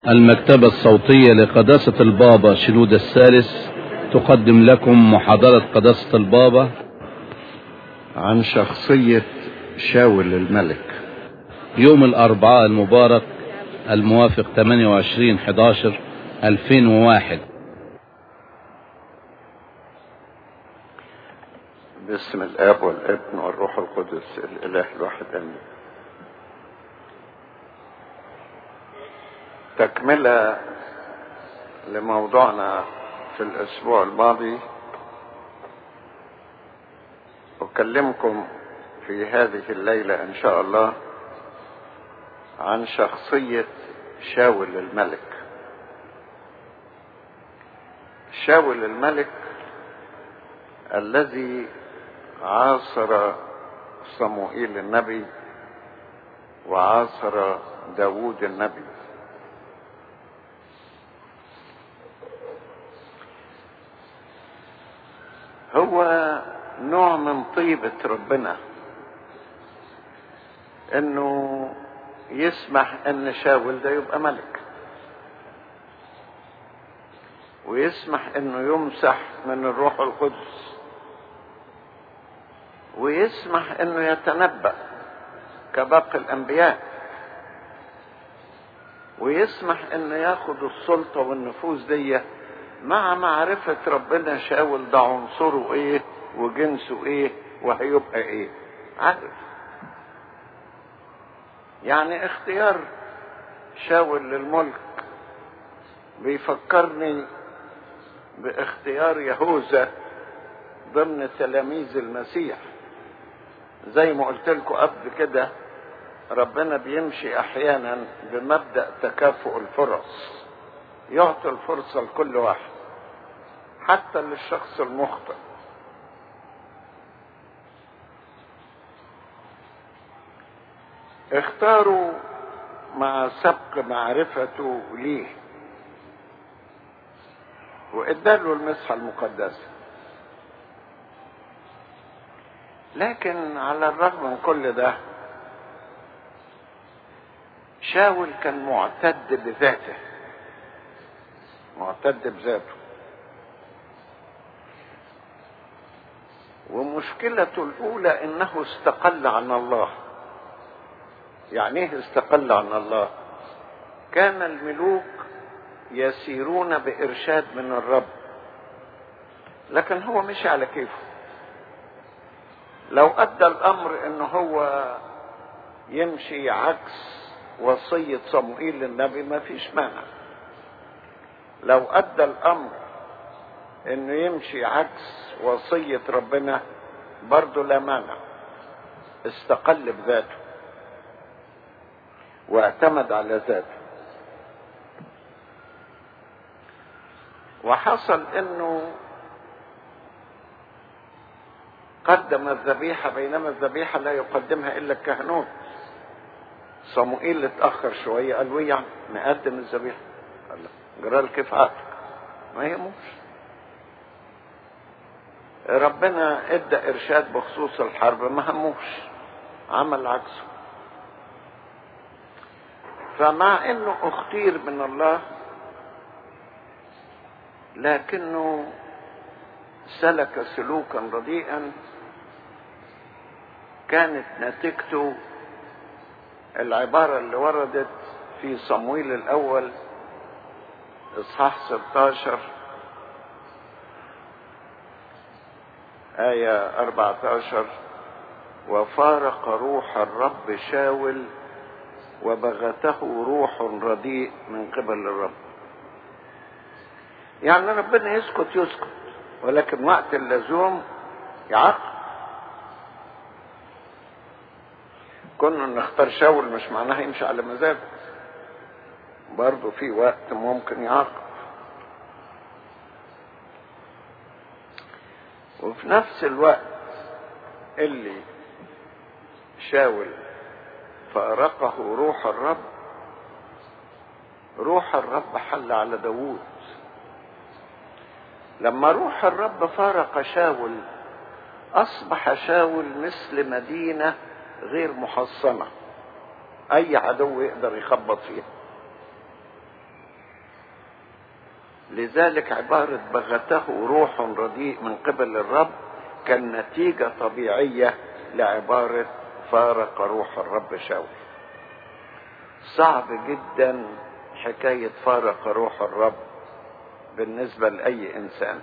المكتبة الصوتية لقداسة البابا شنود الثالث تقدم لكم محاضرة قداسة البابا عن شخصية شاول الملك يوم الأربعاء المبارك الموافق 28 11 2001 باسم الاب والابن والروح القدس الاله الواحد امين تكملة لموضوعنا في الاسبوع الماضي اكلمكم في هذه الليلة ان شاء الله عن شخصية شاول الملك شاول الملك الذي عاصر صموئيل النبي وعاصر داوود النبي هو نوع من طيبة ربنا انه يسمح ان شاول ده يبقى ملك ويسمح انه يمسح من الروح القدس ويسمح انه يتنبأ كباقي الانبياء ويسمح انه ياخد السلطة والنفوذ دي مع معرفة ربنا شاول ده عنصره ايه وجنسه ايه وهيبقى ايه عارف يعني اختيار شاول للملك بيفكرني باختيار يهوذا ضمن تلاميذ المسيح زي ما قلت لكم قبل كده ربنا بيمشي احيانا بمبدا تكافؤ الفرص يعطي الفرصه لكل واحد حتى للشخص المخطئ اختاروا مع سبق معرفته ليه واداله المسحه المقدسه لكن على الرغم من كل ده شاول كان معتد بذاته معتد بذاته ومشكلته الأولى إنه استقل عن الله يعني إيه استقل عن الله كان الملوك يسيرون بإرشاد من الرب لكن هو مشي على كيفه لو ادى الامر ان هو يمشي عكس وصية صموئيل للنبي ما فيش مانع لو ادى الامر انه يمشي عكس وصية ربنا برضه لا مانع استقل بذاته واعتمد على ذاته وحصل انه قدم الذبيحة بينما الذبيحة لا يقدمها إلا الكهنوت صموئيل اتأخر شوية قال ويا يعني نقدم الذبيحة قال جرال كيف عقلك ما يهموش ربنا ادى ارشاد بخصوص الحرب ما هموش عمل عكسه فمع انه اختير من الله لكنه سلك سلوكا رديئا كانت نتيجته العبارة اللي وردت في صمويل الأول إصحاح 16 آية 14 وفارق روح الرب شاول وبغته روح رديء من قبل الرب يعني ربنا يسكت يسكت ولكن وقت اللزوم يعاقب كنا نختار شاول مش معناها يمشي على مزاجه برضه في وقت ممكن يعاقب وفي نفس الوقت اللي شاول فارقه روح الرب روح الرب حل على داوود لما روح الرب فارق شاول اصبح شاول مثل مدينه غير محصنه اي عدو يقدر يخبط فيها لذلك عبارة بغته روح رديء من قبل الرب كان نتيجة طبيعية لعبارة فارق روح الرب شاول صعب جدا حكاية فارق روح الرب بالنسبة لأي إنسان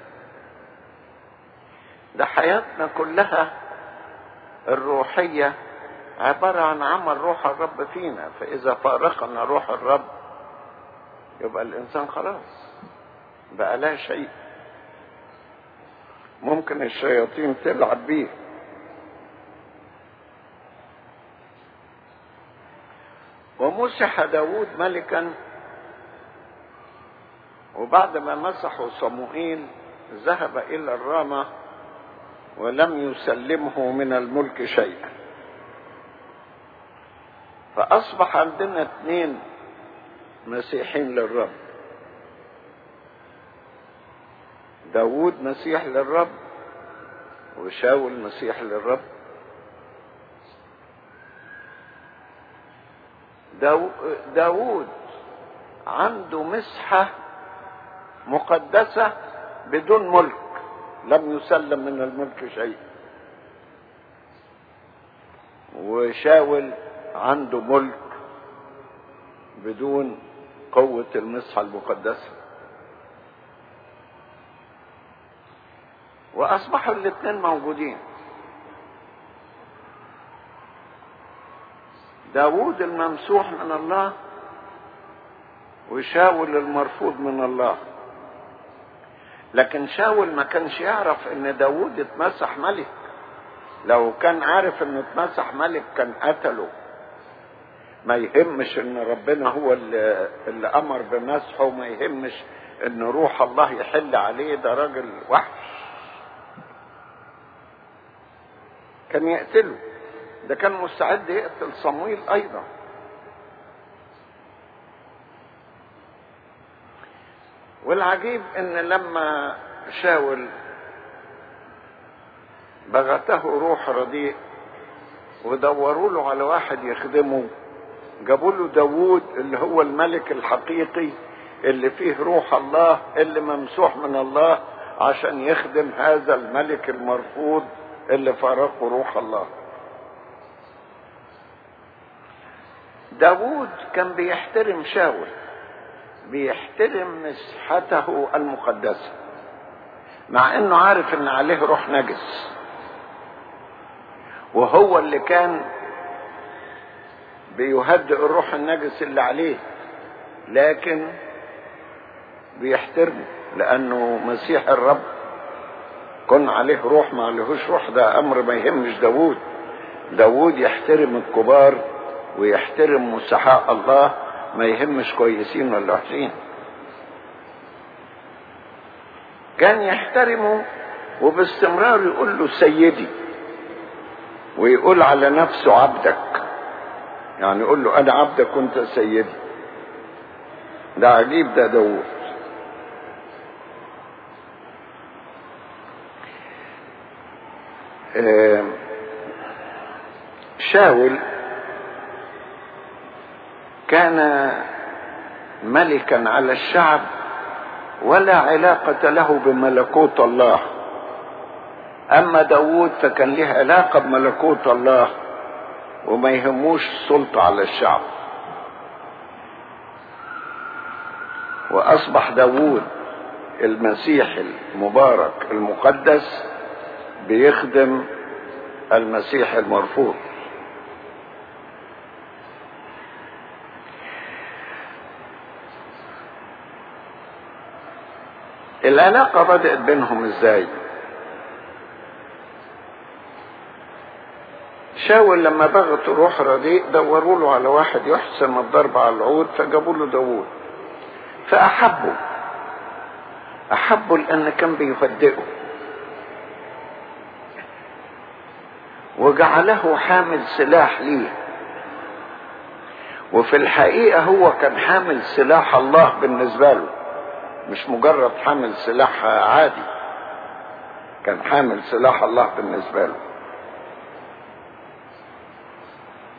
ده حياتنا كلها الروحية عبارة عن عمل روح الرب فينا فإذا فارقنا روح الرب يبقى الإنسان خلاص بقى لا شيء ممكن الشياطين تلعب بيه ومسح داود ملكا وبعد ما مسحوا صموئيل ذهب إلى الرامة ولم يسلمه من الملك شيئا فأصبح عندنا اثنين مسيحين للرب داود مسيح للرب وشاول مسيح للرب داو داود عنده مسحة مقدسة بدون ملك لم يسلم من الملك شيء وشاول عنده ملك بدون قوة المسحة المقدسة وأصبحوا الاثنين موجودين داود الممسوح من الله وشاول المرفوض من الله لكن شاول ما كانش يعرف ان داود اتمسح ملك لو كان عارف انه اتمسح ملك كان قتله ما يهمش ان ربنا هو اللي, اللي امر بمسحه وما يهمش ان روح الله يحل عليه ده راجل وحش كان يقتله ده كان مستعد يقتل صمويل ايضا والعجيب ان لما شاول بغته روح رديء ودوروا له على واحد يخدمه جابوا له داوود اللي هو الملك الحقيقي اللي فيه روح الله اللي ممسوح من الله عشان يخدم هذا الملك المرفوض اللي فارقه روح الله داوود كان بيحترم شاول بيحترم مسحته المقدسة مع انه عارف ان عليه روح نجس وهو اللي كان بيهدئ الروح النجس اللي عليه لكن بيحترمه لانه مسيح الرب كن عليه روح ما عليهوش روح ده امر ما يهمش داوود داوود يحترم الكبار ويحترم مسحاء الله ما يهمش كويسين ولا وحشين كان يحترمه وباستمرار يقول له سيدي ويقول على نفسه عبدك يعني يقول له انا عبدك وانت سيدي ده عجيب ده داوود آه شاول كان ملكا على الشعب ولا علاقة له بملكوت الله أما داود فكان له علاقة بملكوت الله وما يهموش السلطة على الشعب وأصبح داود المسيح المبارك المقدس بيخدم المسيح المرفوض العلاقة بدأت بينهم ازاي شاول لما بغت روح رديء دوروا له على واحد يحسن الضرب على العود فجابوا له داوود فأحبوا أحبوا لأن كان بيهدئه وجعله حامل سلاح ليه وفي الحقيقة هو كان حامل سلاح الله بالنسبة له مش مجرد حامل سلاح عادي كان حامل سلاح الله بالنسبة له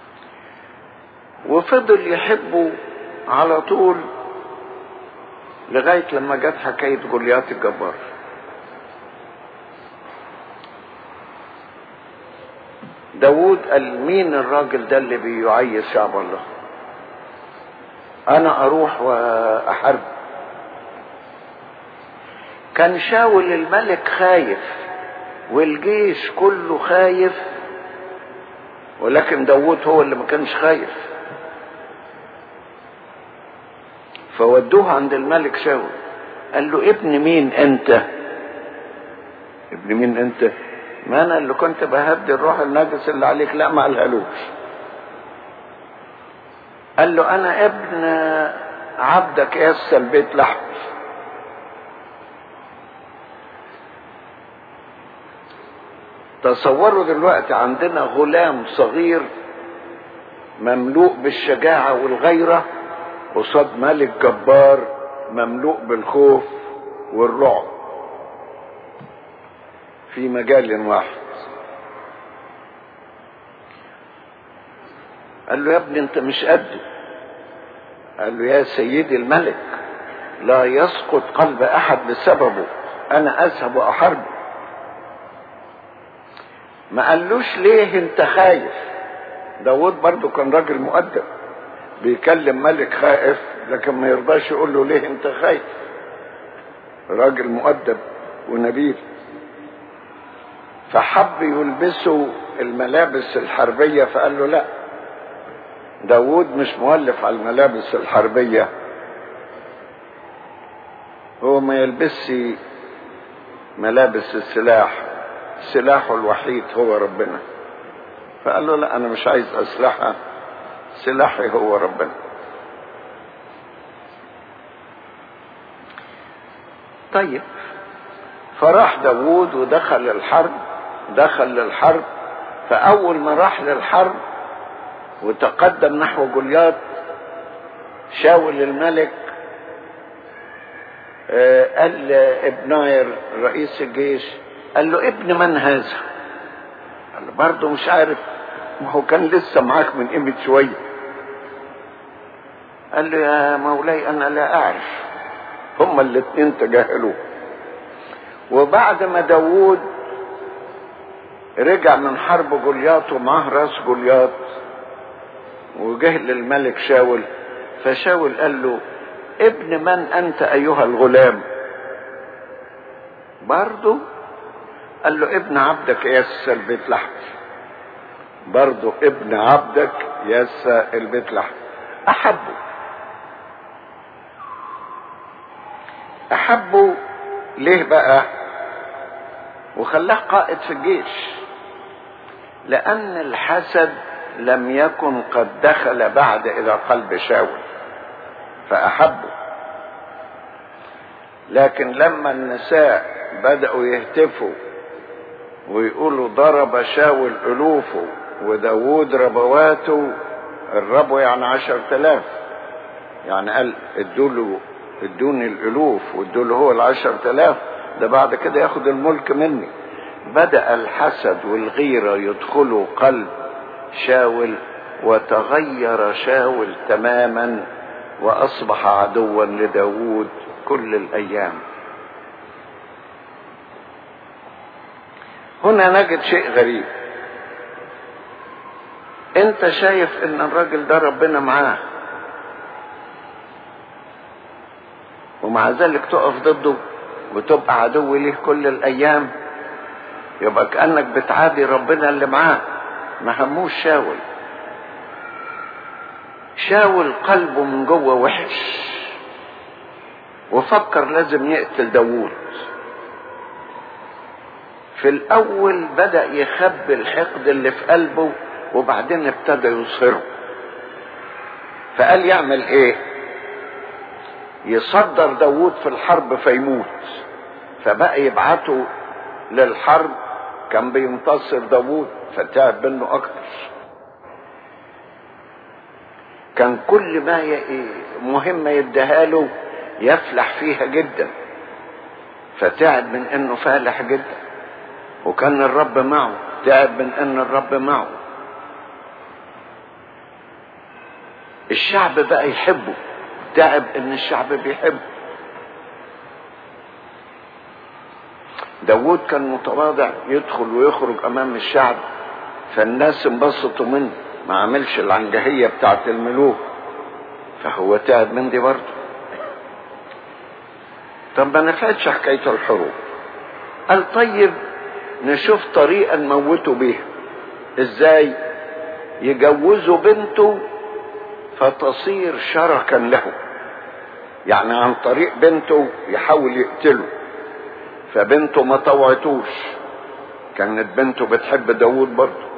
وفضل يحبه على طول لغاية لما جت حكاية جوليات الجبار داود قال مين الراجل ده اللي بيعيش شعب الله انا اروح واحارب كان شاول الملك خايف والجيش كله خايف ولكن داود هو اللي ما كانش خايف فودوه عند الملك شاول قال له ابن مين انت ابن مين انت ما انا اللي كنت بهدي الروح النجس اللي عليك لا ما قالهالوش قال له انا ابن عبدك يسى البيت لحم تصوروا دلوقتي عندنا غلام صغير مملوء بالشجاعة والغيرة قصاد ملك جبار مملوء بالخوف والرعب في مجال واحد قال له يا ابني انت مش قده قال له يا سيدي الملك لا يسقط قلب احد بسببه انا اذهب واحاربه ما قالوش ليه انت خايف داود برضو كان راجل مؤدب بيكلم ملك خائف لكن ما يرضاش يقول له ليه انت خايف راجل مؤدب ونبيل فحب يلبسه الملابس الحربية فقال له لا داود مش مؤلف على الملابس الحربية هو ما يلبسش ملابس السلاح سلاحه الوحيد هو ربنا فقال له لا انا مش عايز اسلحه سلاحي هو ربنا طيب فراح داوود ودخل الحرب دخل للحرب فاول ما راح للحرب وتقدم نحو جولياط شاول الملك قال لابناير رئيس الجيش قال له ابن من هذا قال له برضه مش عارف ما هو كان لسه معاك من قيمة شوية قال له يا مولاي انا لا اعرف هما الاتنين تجاهلوه وبعد ما داوود رجع من حرب جولياط ومعاه راس جولياط وجه للملك شاول فشاول قال له ابن من انت ايها الغلام برضه قال له ابن عبدك يسى البيت لحم برضه ابن عبدك يسى البيت لحم احبه احبه ليه بقى وخلاه قائد في الجيش لان الحسد لم يكن قد دخل بعد الى قلب شاول فاحبه لكن لما النساء بداوا يهتفوا ويقولوا ضرب شاول ألوفه وداود ربواته الربو يعني عشر تلاف يعني قال ادوله ادوني الألوف وادوله هو العشر تلاف ده بعد كده ياخد الملك مني بدأ الحسد والغيرة يدخلوا قلب شاول وتغير شاول تماما وأصبح عدوا لداود كل الأيام هنا نجد شيء غريب انت شايف ان الراجل ده ربنا معاه ومع ذلك تقف ضده وتبقى عدو ليه كل الايام يبقى كانك بتعادي ربنا اللي معاه ما هموش شاول شاول قلبه من جوه وحش وفكر لازم يقتل داوود في الاول بدا يخبي الحقد اللي في قلبه وبعدين ابتدى يظهره فقال يعمل ايه يصدر داوود في الحرب فيموت فبقى يبعته للحرب كان بينتصر داوود فتعب منه اكتر كان كل ما ي... مهمة يديها له يفلح فيها جدا فتعب من انه فالح جدا وكان الرب معه تعب من ان الرب معه الشعب بقى يحبه تعب ان الشعب بيحبه داود كان متواضع يدخل ويخرج امام الشعب فالناس انبسطوا منه ما عملش العنجهية بتاعت الملوك فهو تعب من دي برضه طب ما نفعتش حكاية الحروب قال طيب نشوف طريقة نموته بيها ازاي يجوزوا بنته فتصير شركا له يعني عن طريق بنته يحاول يقتله فبنته ما طوعتوش كانت بنته بتحب داود برضه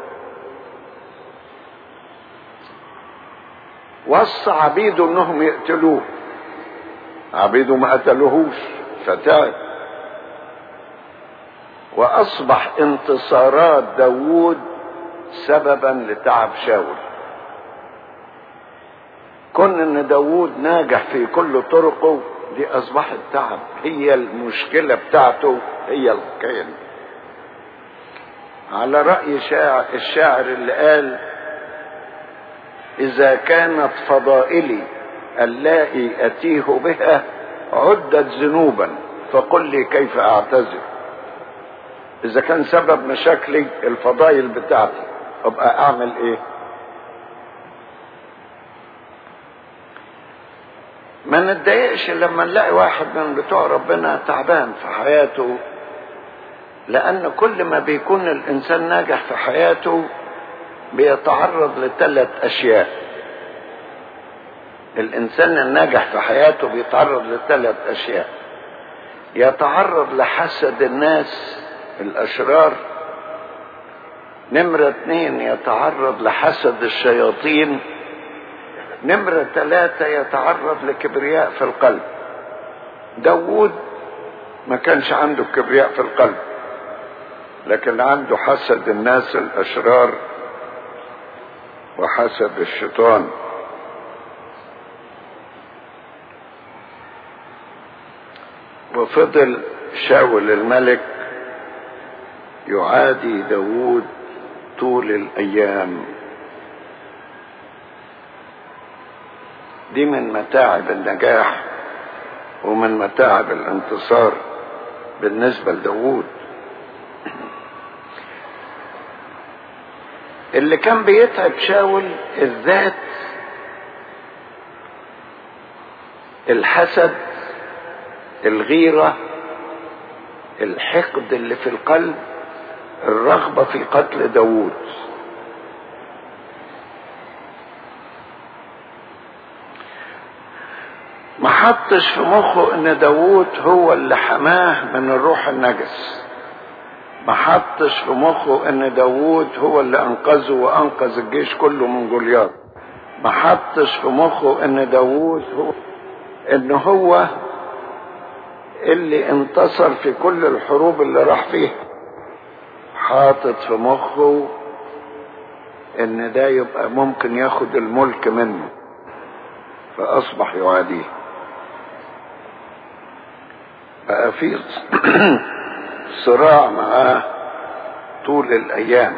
وصى عبيده انهم يقتلوه عبيده ما قتلوهوش فتعب واصبح انتصارات داوود سببا لتعب شاول كون ان داوود ناجح في كل طرقه دي اصبحت تعب هي المشكلة بتاعته هي الحكاية دي على رأي شاعر الشاعر اللي قال إذا كانت فضائلي اللائي أتيه بها عدت ذنوبا فقل لي كيف أعتذر إذا كان سبب مشاكلي الفضائل بتاعتي أبقى أعمل إيه؟ ما نتضايقش لما نلاقي واحد من بتوع ربنا تعبان في حياته لأن كل ما بيكون الإنسان ناجح في حياته بيتعرض لثلاث أشياء الإنسان الناجح في حياته بيتعرض لثلاث أشياء يتعرض لحسد الناس الأشرار نمرة اتنين يتعرض لحسد الشياطين نمرة ثلاثة يتعرض لكبرياء في القلب داود ما كانش عنده كبرياء في القلب لكن عنده حسد الناس الأشرار وحسد الشيطان وفضل شاول الملك يعادي داود طول الأيام دي من متاعب النجاح ومن متاعب الانتصار بالنسبة لداود اللي كان بيتعب شاول الذات الحسد الغيرة الحقد اللي في القلب الرغبة في قتل داود ما حطش في مخه ان داوود هو اللي حماه من الروح النجس ما حطش في مخه ان داوود هو اللي انقذه وانقذ الجيش كله من جولياط ما حطش في مخه ان داوود هو ان هو اللي انتصر في كل الحروب اللي راح فيها حاطط في مخه ان ده يبقى ممكن ياخد الملك منه فاصبح يعاديه بقى في صراع معاه طول الايام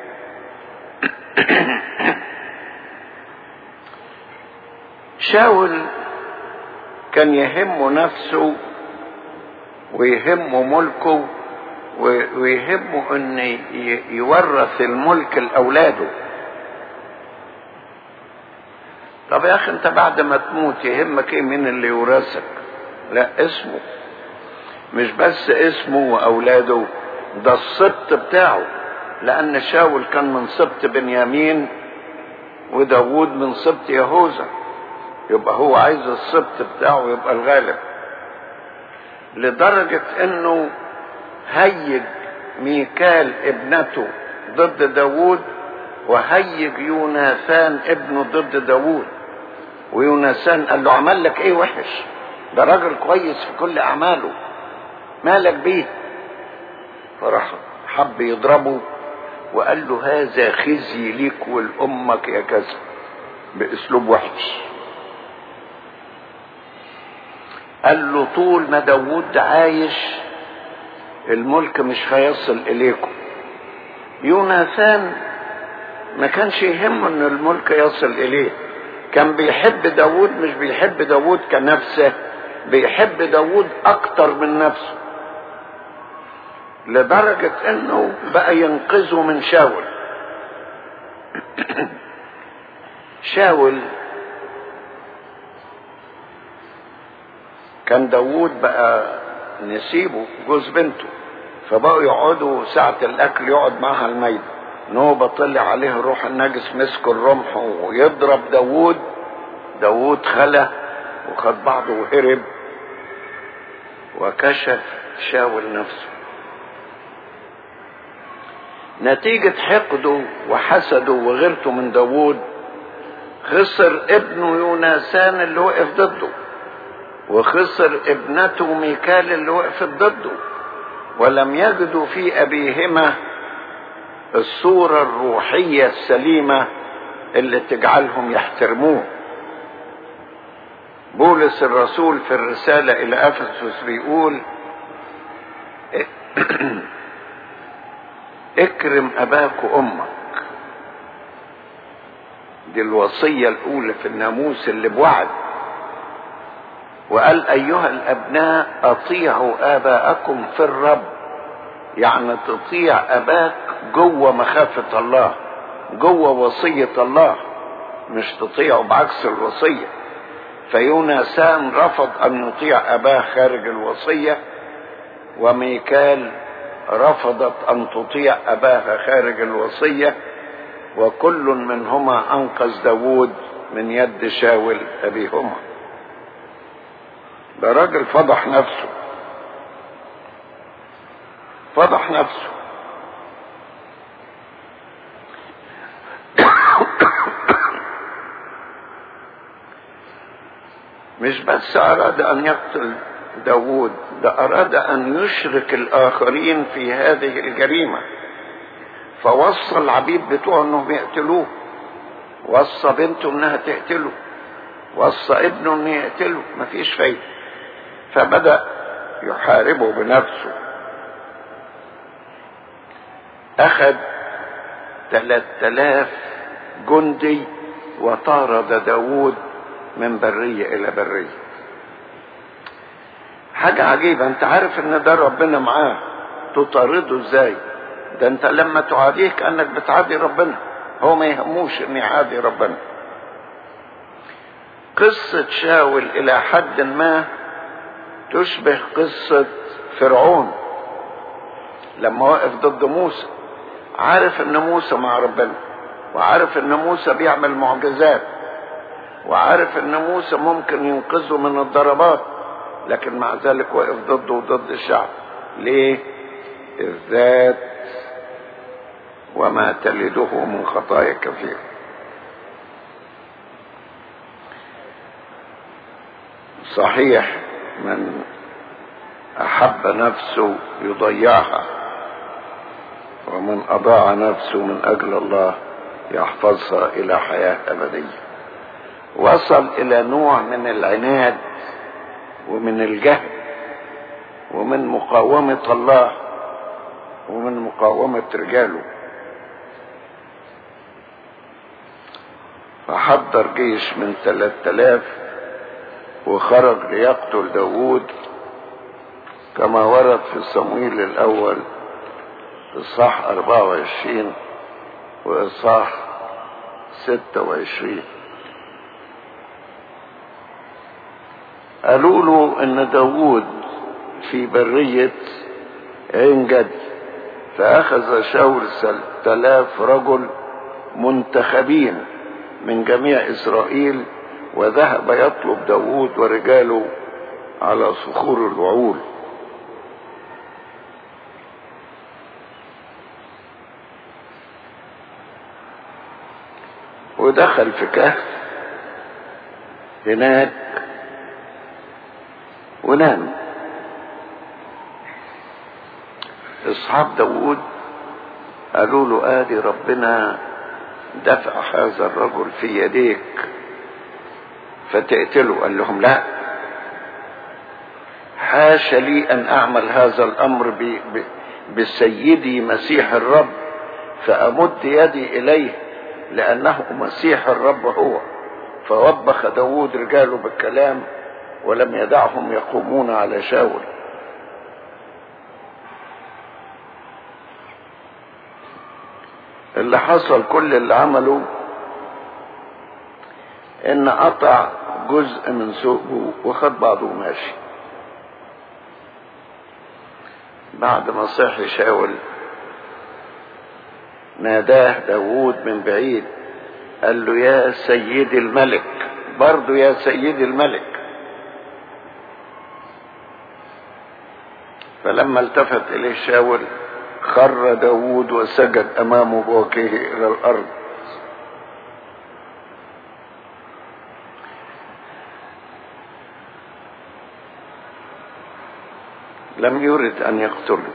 شاول كان يهمه نفسه ويهمه ملكه ويهمه ان يورث الملك لاولاده طب يا اخي انت بعد ما تموت يهمك ايه مين اللي يورثك لا اسمه مش بس اسمه واولاده ده السبط بتاعه لان شاول كان من سبط بنيامين وداوود من سبط يهوذا يبقى هو عايز السبط بتاعه يبقى الغالب لدرجة انه هيج ميكال ابنته ضد داوود وهيج يوناثان ابنه ضد داوود ويوناثان قال له عمل لك ايه وحش ده راجل كويس في كل اعماله مالك بيه فراح حب يضربه وقال له هذا خزي ليك ولامك يا كذا باسلوب وحش قال له طول ما داوود عايش الملك مش هيصل اليكم يوناثان ما كانش يهمه ان الملك يصل اليه كان بيحب داوود مش بيحب داوود كنفسه بيحب داوود اكتر من نفسه لدرجة انه بقى ينقذه من شاول شاول كان داوود بقى نسيبه جوز بنته فبقوا يقعدوا ساعة الأكل يقعد معها الميدة نوبة طلع عليه الروح النجس مسك الرمح ويضرب داوود داوود خلى وخد بعضه وهرب وكشف شاول نفسه نتيجة حقده وحسده وغيرته من داوود خسر ابنه يوناسان اللي وقف ضده وخسر ابنته ميكال اللي وقفت ضده ولم يجدوا في أبيهما الصورة الروحية السليمة اللي تجعلهم يحترموه بولس الرسول في الرسالة إلى أفسس بيقول اكرم أباك وأمك دي الوصية الأولى في الناموس اللي بوعد وقال أيها الأبناء أطيعوا آباءكم في الرب يعني تطيع أباك جوه مخافة الله جوه وصية الله مش تطيعه بعكس الوصية فيوناسان رفض أن يطيع أباه خارج الوصية وميكال رفضت أن تطيع أباها خارج الوصية وكل منهما أنقذ داود من يد شاول أبيهما ده راجل فضح نفسه فضح نفسه مش بس أراد أن يقتل داود ده أراد أن يشرك الآخرين في هذه الجريمة فوصى العبيد بتوعه أنهم يقتلوه وصى بنته أنها تقتله وصى ابنه أنه يقتله مفيش فايدة فبدأ يحاربه بنفسه أخذ ثلاث آلاف جندي وطارد داود من برية إلى برية حاجة عجيبة أنت عارف إن ده ربنا معاه تطارده إزاي ده أنت لما تعاديه كأنك بتعادي ربنا هو ما يهموش إن يعادي ربنا قصة شاول إلى حد ما تشبه قصة فرعون لما وقف ضد موسى عارف ان موسى مع ربنا وعارف ان موسى بيعمل معجزات وعارف ان موسى ممكن ينقذه من الضربات لكن مع ذلك وقف ضده وضد الشعب ليه الذات وما تلده من خطايا كثير صحيح من احب نفسه يضيعها ومن اضاع نفسه من اجل الله يحفظها الى حياه ابديه وصل الى نوع من العناد ومن الجهل ومن مقاومه الله ومن مقاومه رجاله فحضر جيش من ثلاثة آلاف وخرج ليقتل داوود كما ورد في صمويل الأول إصحاح 24 وإصحاح 26 قالوا له إن داوود في برية عين جد فأخذ شاول ثلاث رجل منتخبين من جميع إسرائيل وذهب يطلب داوود ورجاله على صخور الوعول ودخل في كهف هناك ونام اصحاب داوود قالوا له ادي ربنا دفع هذا الرجل في يديك فتقتله قال لهم لا حاش لي ان اعمل هذا الامر ب... ب... بسيدي مسيح الرب فامد يدي اليه لانه مسيح الرب هو فوبخ داود رجاله بالكلام ولم يدعهم يقومون على شاول اللي حصل كل اللي عمله ان قطع جزء من ثوبه وخد بعضه وماشي بعد ما صحي شاول ناداه داوود من بعيد قال له يا سيدي الملك برضه يا سيدي الملك فلما التفت إليه شاول خر داود وسجد أمامه بوجهه إلى الأرض لم يرد أن يقتله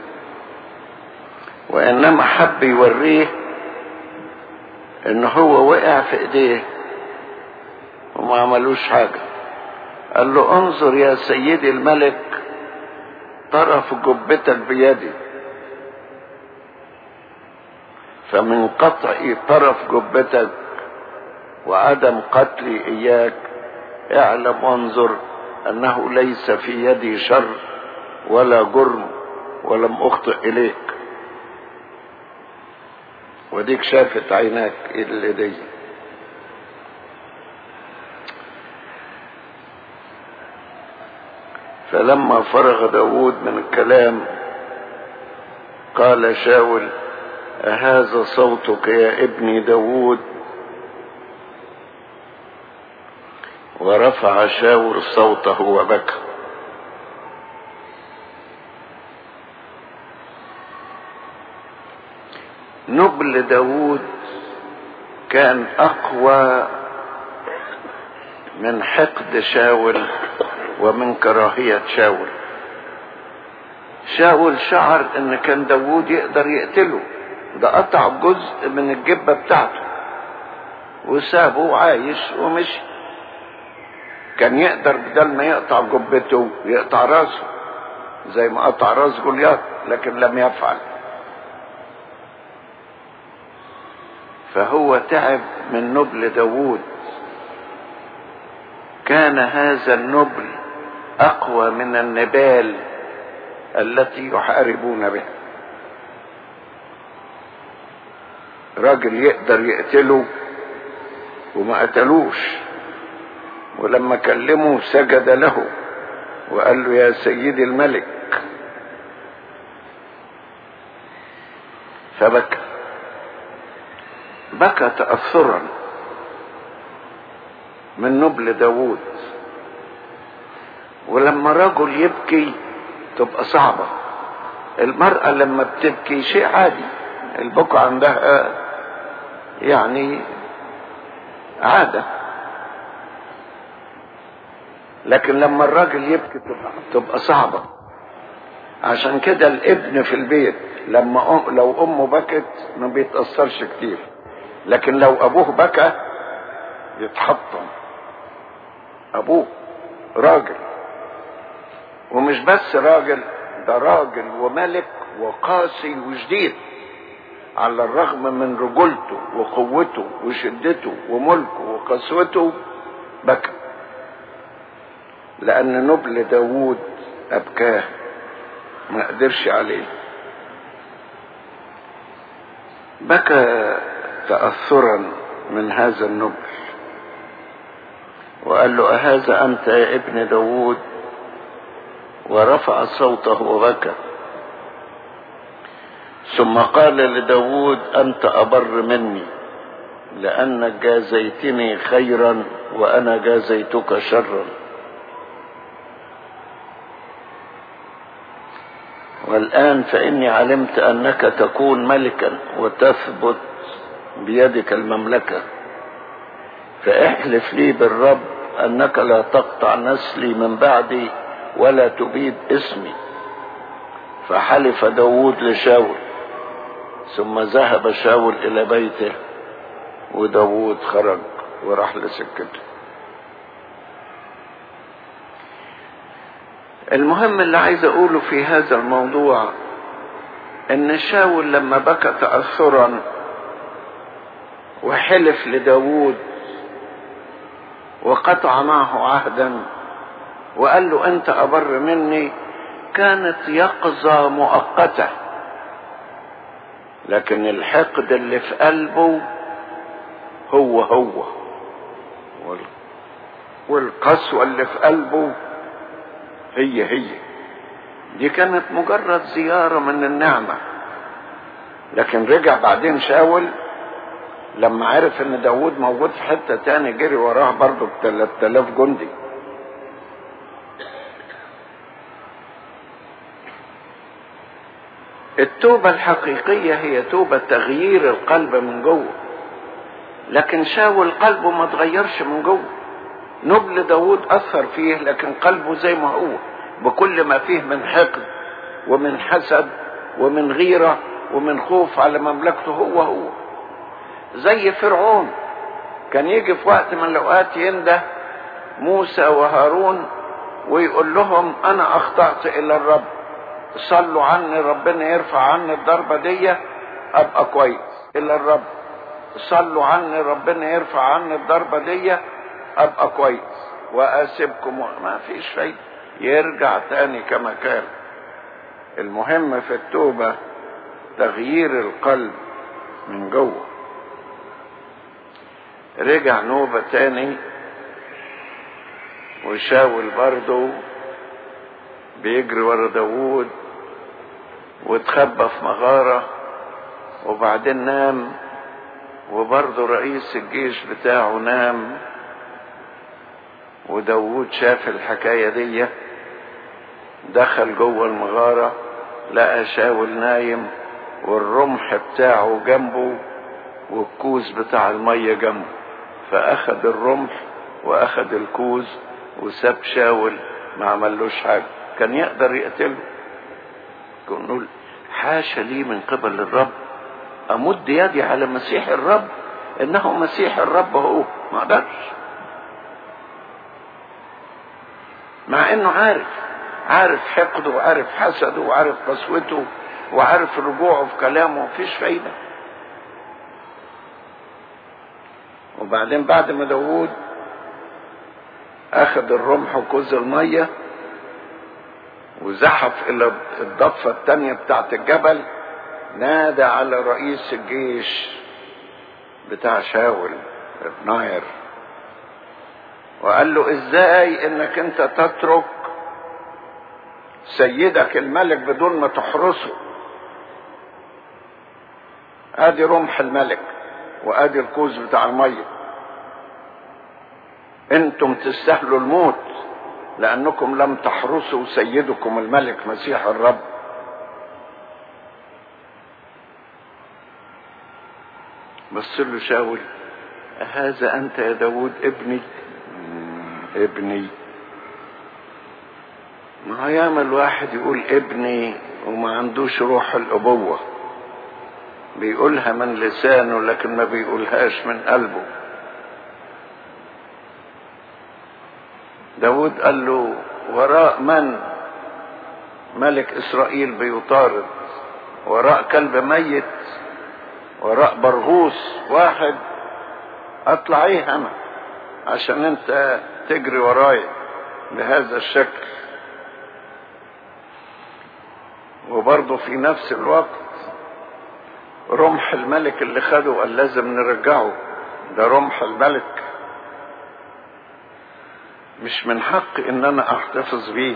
وإنما حب يوريه إن هو وقع في إيديه وما عملوش حاجة قال له انظر يا سيدي الملك طرف جبتك بيدي فمن قطع طرف جبتك وعدم قتلي اياك اعلم وانظر انه ليس في يدي شر ولا جرم ولم اخطئ اليك وديك شافت عيناك اللي دي فلما فرغ داود من الكلام قال شاول أهذا صوتك يا ابني داود ورفع شاول صوته وبكى نبل داود كان أقوى من حقد شاول ومن كراهية شاول شاول شعر ان كان داوود يقدر يقتله ده قطع جزء من الجبة بتاعته وسابه عايش ومشي كان يقدر بدل ما يقطع جبته يقطع راسه زي ما قطع راس جولياث لكن لم يفعل فهو تعب من نبل داوود كان هذا النبل اقوى من النبال التي يحاربون بها راجل يقدر يقتله وما قتلوش ولما كلمه سجد له وقال له يا سيدي الملك فبكى بكى تأثرا من نبل داوود ولما رجل يبكي تبقى صعبة المرأة لما بتبكي شيء عادي البكا عندها يعني عادة لكن لما الراجل يبكي تبقى, تبقى صعبة عشان كده الابن في البيت لما أم لو امه بكت ما بيتأثرش كتير لكن لو ابوه بكى يتحطم ابوه راجل ومش بس راجل ده راجل وملك وقاسي وشديد على الرغم من رجولته وقوته وشدته وملكه وقسوته بكى لأن نبل داوود أبكاه ما قدرش عليه بكى تأثرا من هذا النبل وقال له أهذا أنت يا ابن داوود ورفع صوته وبكى ثم قال لداود أنت أبر مني لأنك جازيتني خيرا وأنا جازيتك شرا والآن فإني علمت أنك تكون ملكا وتثبت بيدك المملكة فاحلف لي بالرب أنك لا تقطع نسلي من بعدي ولا تبيد اسمي فحلف داود لشاول ثم ذهب شاول إلى بيته وداود خرج وراح لسكته المهم اللي عايز اقوله في هذا الموضوع ان شاول لما بكى تأثرا وحلف لداود وقطع معه عهدا وقال له انت ابر مني كانت يقظة مؤقتة لكن الحقد اللي في قلبه هو هو والقسوة اللي في قلبه هي هي دي كانت مجرد زيارة من النعمة لكن رجع بعدين شاول لما عرف ان داود موجود في حتة تاني جري وراه برضه ب 3000 جندي التوبة الحقيقية هي توبة تغيير القلب من جوه لكن شاول قلبه ما تغيرش من جوه نبل داود أثر فيه لكن قلبه زي ما هو بكل ما فيه من حقد ومن حسد ومن غيرة ومن خوف على مملكته هو هو زي فرعون كان يجي في وقت من الأوقات ينده موسى وهارون ويقول لهم أنا أخطأت إلى الرب صلوا عني ربنا يرفع عني الضربة دي أبقى كويس إلى الرب صلوا عني ربنا يرفع عني الضربة دي أبقى كويس وأسيبكم ما فيش فايدة يرجع تاني كما كان المهم في التوبة تغيير القلب من جوه رجع نوبة تاني وشاول برضه بيجري ورا داوود واتخبى في مغارة وبعدين نام وبرضه رئيس الجيش بتاعه نام وداوود شاف الحكاية دي دخل جوه المغارة لقى شاول نايم والرمح بتاعه جنبه والكوز بتاع المية جنبه فأخد الرمح وأخد الكوز وساب شاول ما عملوش حاجة كان يقدر يقتله كان نقول حاشا لي من قبل الرب أمد يدي على مسيح الرب إنه مسيح الرب هو ما قدرش مع إنه عارف عارف حقده وعارف حسده وعارف قسوته وعارف رجوعه في كلامه مفيش فايدة وبعدين بعد ما داوود أخذ الرمح وكوز المية وزحف إلى الضفة التانية بتاعت الجبل نادى على رئيس الجيش بتاع شاول ناير وقال له ازاي انك انت تترك سيدك الملك بدون ما تحرسه ادي رمح الملك وادي الكوز بتاع الميه انتم تستاهلوا الموت لانكم لم تحرسوا سيدكم الملك مسيح الرب بص له شاول هذا انت يا داود ابني ابني ما هو ياما الواحد يقول ابني وما عندوش روح الابوه بيقولها من لسانه لكن ما بيقولهاش من قلبه داود قال له وراء من ملك اسرائيل بيطارد وراء كلب ميت وراء برغوث واحد اطلع ايه انا عشان انت تجري ورايا بهذا الشكل وبرضه في نفس الوقت رمح الملك اللي خده قال لازم نرجعه ده رمح الملك مش من حق ان انا احتفظ بيه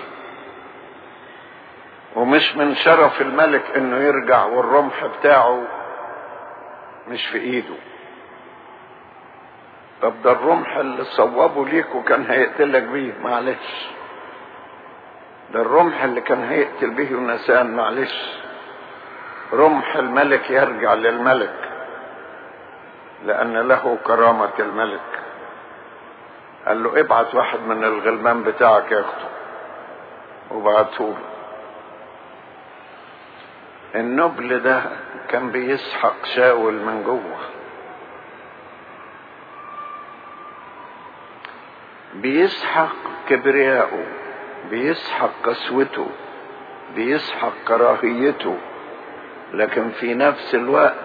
ومش من شرف الملك انه يرجع والرمح بتاعه مش في ايده طب ده الرمح اللي صوبه ليك وكان هيقتلك بيه معلش ده الرمح اللي كان هيقتل به يونسان معلش رمح الملك يرجع للملك لأن له كرامة الملك قال له ابعت واحد من الغلمان بتاعك ياخده وبعته له النبل ده كان بيسحق شاول من جوه بيسحق كبرياءه بيسحق قسوته بيسحق كراهيته لكن في نفس الوقت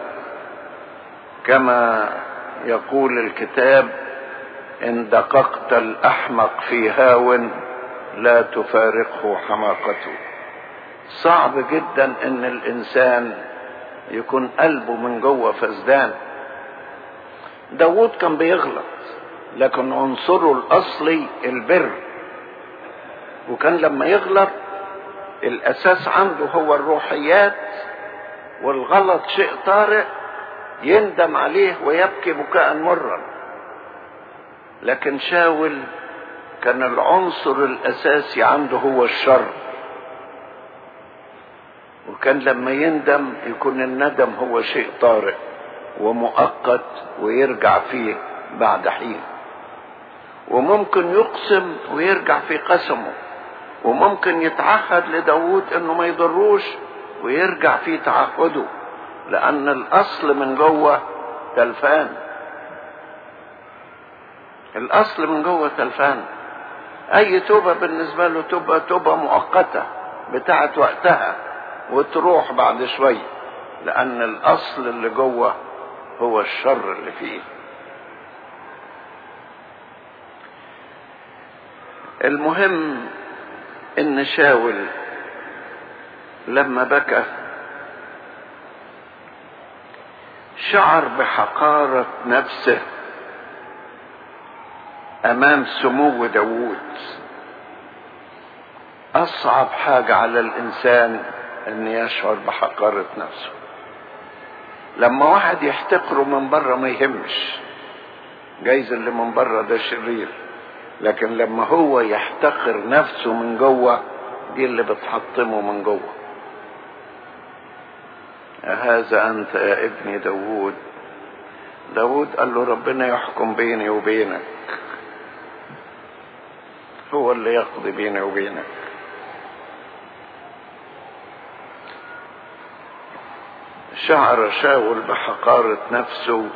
كما يقول الكتاب ان دققت الاحمق في هاو لا تفارقه حماقته صعب جدا ان الانسان يكون قلبه من جوه فسدان داود كان بيغلط لكن عنصره الاصلي البر وكان لما يغلط الاساس عنده هو الروحيات والغلط شيء طارئ يندم عليه ويبكي بكاء مرا لكن شاول كان العنصر الاساسي عنده هو الشر وكان لما يندم يكون الندم هو شيء طارئ ومؤقت ويرجع فيه بعد حين وممكن يقسم ويرجع في قسمه وممكن يتعهد لداود انه ما يضروش ويرجع في تعهده لان الاصل من جوه تلفان الاصل من جوه تلفان اي توبه بالنسبه له توبه توبه مؤقته بتاعت وقتها وتروح بعد شويه لان الاصل اللي جوه هو الشر اللي فيه المهم ان شاول لما بكى شعر بحقارة نفسه امام سمو داوود اصعب حاجة على الانسان ان يشعر بحقارة نفسه لما واحد يحتقره من بره ما يهمش جايز اللي من بره ده شرير لكن لما هو يحتقر نفسه من جوه دي اللي بتحطمه من جوه هذا انت يا ابني داوود داوود قال له ربنا يحكم بيني وبينك هو اللي يقضي بيني وبينك شعر شاول بحقارة نفسه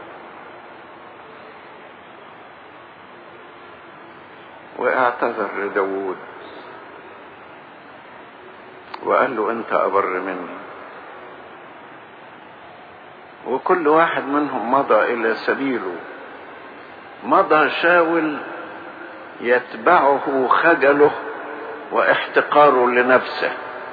واعتذر لداود وقال له انت ابر مني وكل واحد منهم مضى الى سبيله مضى شاول يتبعه خجله واحتقاره لنفسه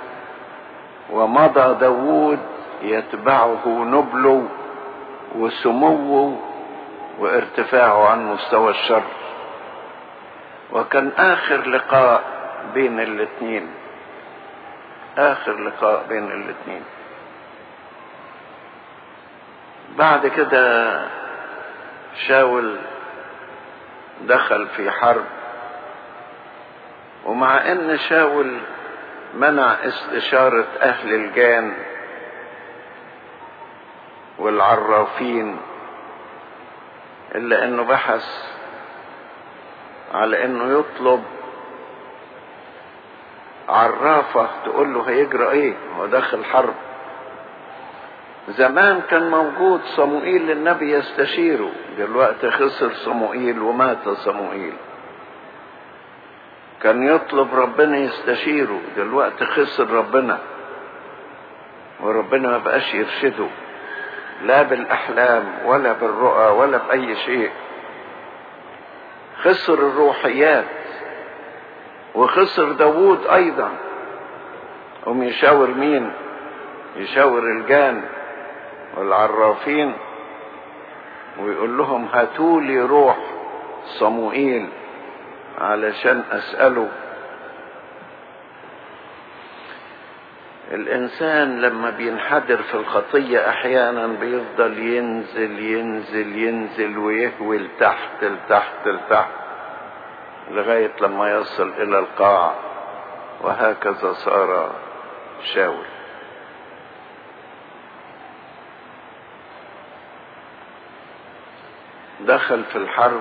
ومضى داود يتبعه نبله وسموه وارتفاعه عن مستوى الشر وكان اخر لقاء بين الاثنين اخر لقاء بين الاثنين بعد كده شاول دخل في حرب ومع ان شاول منع استشارة اهل الجان والعرافين الا انه بحث على انه يطلب عرافة تقول له هيجرى ايه هو داخل حرب زمان كان موجود صموئيل للنبي يستشيره دلوقتي خسر صموئيل ومات صموئيل كان يطلب ربنا يستشيره دلوقتي خسر ربنا وربنا ما بقاش يرشده لا بالاحلام ولا بالرؤى ولا باي شيء خسر الروحيات وخسر داوود ايضا هم يشاور مين يشاور الجان والعرافين ويقول لهم هاتولي روح صموئيل علشان اساله الانسان لما بينحدر في الخطيه احيانا بيفضل ينزل ينزل ينزل ويهوي لتحت لتحت لتحت لغايه لما يصل الى القاع وهكذا صار شاول دخل في الحرب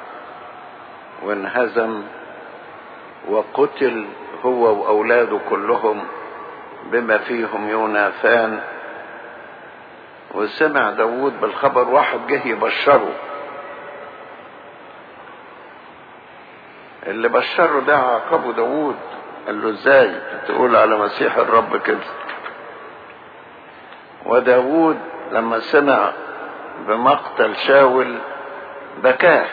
وانهزم وقتل هو واولاده كلهم بما فيهم يوناثان وسمع داود بالخبر واحد جه يبشره اللي بشره ده عاقبه داود قال له ازاي تقول على مسيح الرب كده وداود لما سمع بمقتل شاول بكاه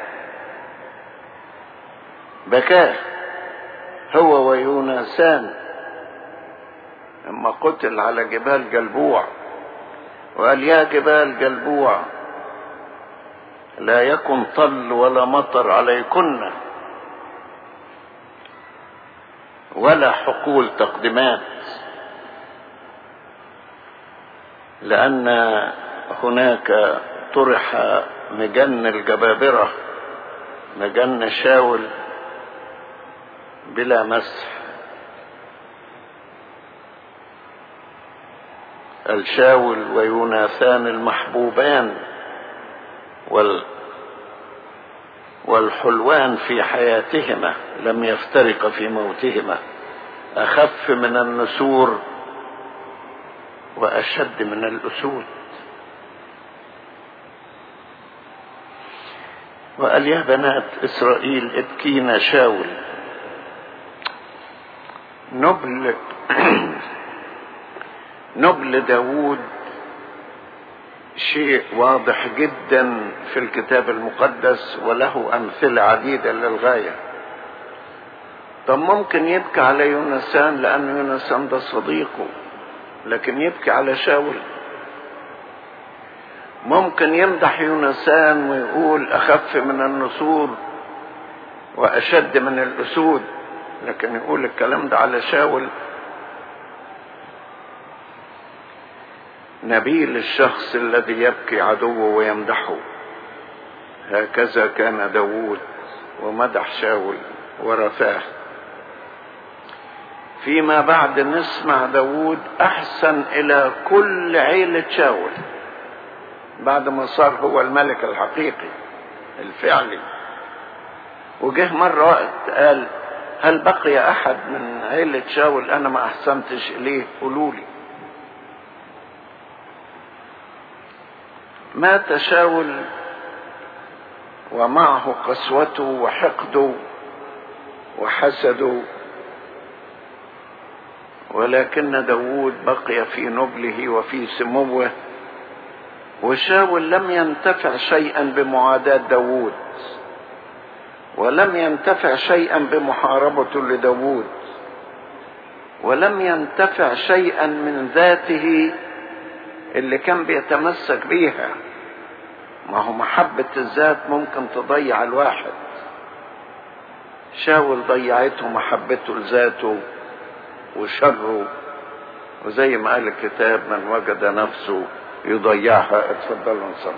بكاه هو ويونسان لما قتل على جبال جلبوع وقال يا جبال جلبوع لا يكن طل ولا مطر عليكن ولا حقول تقدمات لأن هناك طرح مجن الجبابرة مجن شاول بلا مسح الشاول ويوناثان المحبوبان وال والحلوان في حياتهما لم يفترق في موتهما أخف من النسور وأشد من الأسود وقال يا بنات إسرائيل ابكينا شاول نبل نبل داود شيء واضح جدا في الكتاب المقدس وله أمثلة عديدة للغاية طب ممكن يبكي على يونسان لأن يونسان ده صديقه لكن يبكي على شاول ممكن يمدح يونسان ويقول أخف من النسور وأشد من الأسود لكن يقول الكلام ده على شاول نبيل الشخص الذي يبكي عدوه ويمدحه هكذا كان داود ومدح شاول ورفاه فيما بعد نسمع داود أحسن إلى كل عيلة شاول بعد ما صار هو الملك الحقيقي الفعلي وجه مرة وقت قال هل بقي أحد من عيلة شاول أنا ما أحسنتش إليه قولوا لي مات شاول ومعه قسوته وحقده وحسده ولكن داود بقي في نبله وفي سموه وشاول لم ينتفع شيئا بمعاداة داود ولم ينتفع شيئا بمحاربته لداود ولم ينتفع شيئا من ذاته اللي كان بيتمسك بيها ما هو محبة الذات ممكن تضيع الواحد شاول ضيعته محبته لذاته وشره وزي ما قال الكتاب من وجد نفسه يضيعها اتفضلوا نصلي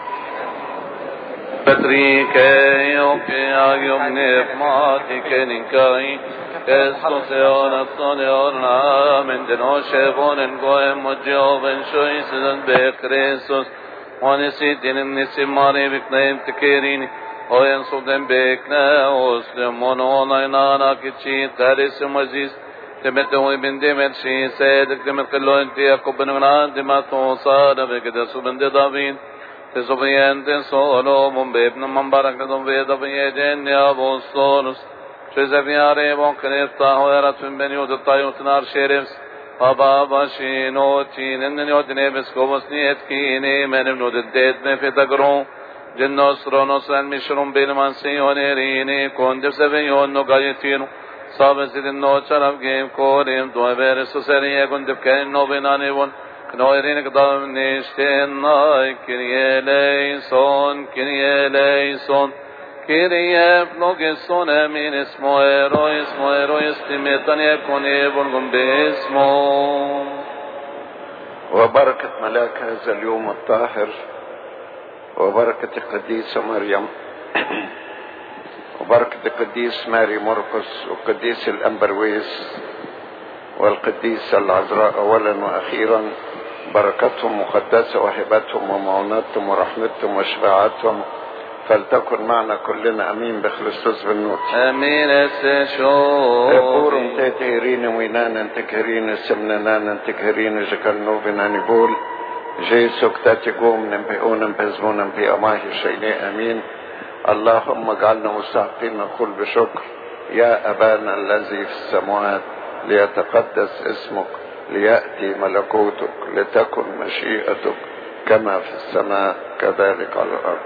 Patrike och jag om nepmatiken inkai Kristus öratson örna men den oshevonen goem och joven sjöjsen be Kristus och ni sitter in ni simmar viknaim tekerin och en så den bekna och slumon och nana kichi tarisum aziz تمتعوا من دمر شي سيدك دمر قلو انت يقب بن غنان دمات وصار بكده سبن دابين تسبيان تسولو من بابن من برك دم بيد بيدين يا ابو الصولس شزف يا ريب وكريفتا ويرت من بني ود الطايوت نار شيرفس أبا باشينو تين إنني ودني بسكوبس نيت كيني من بنود الديت في تقرون جنوس رونوس المشروم بالمنسي ونيريني كون دفسفيون نقايتينو Sabes i din nåd kär av gem korim, då är värre så ser jag kun dip kan no binan i von. Knoirin gdam nishtenna, kirje leison, kirje leison. Kirje flogeson min ismo ero, ismo ero, istimetan yakun ebon gum bismo. وبركة ملاك هذا اليوم الطاهر وبركة القديسة مريم وبركة القديس ماري مرقس والقديس الأمبرويس والقديسة العذراء أولا وأخيرا بركتهم مقدسة وهبتهم ومعونتهم ورحمتهم وشفاعتهم فلتكن معنا كلنا أمين بخلصوص بالنور Amin Epurum esesho. te teherine winanan te kerine semnenanan te kerine jekalnovina nibul جيسو كتاتي قوم نمبئون بزمون نمبئ أماهي شيني أمين اللهم اجعلنا مستحقين نقول بشكر يا أبانا الذي في السماوات ليتقدس اسمك ليأتي ملكوتك لتكن مشيئتك كما في السماء كذلك على الأرض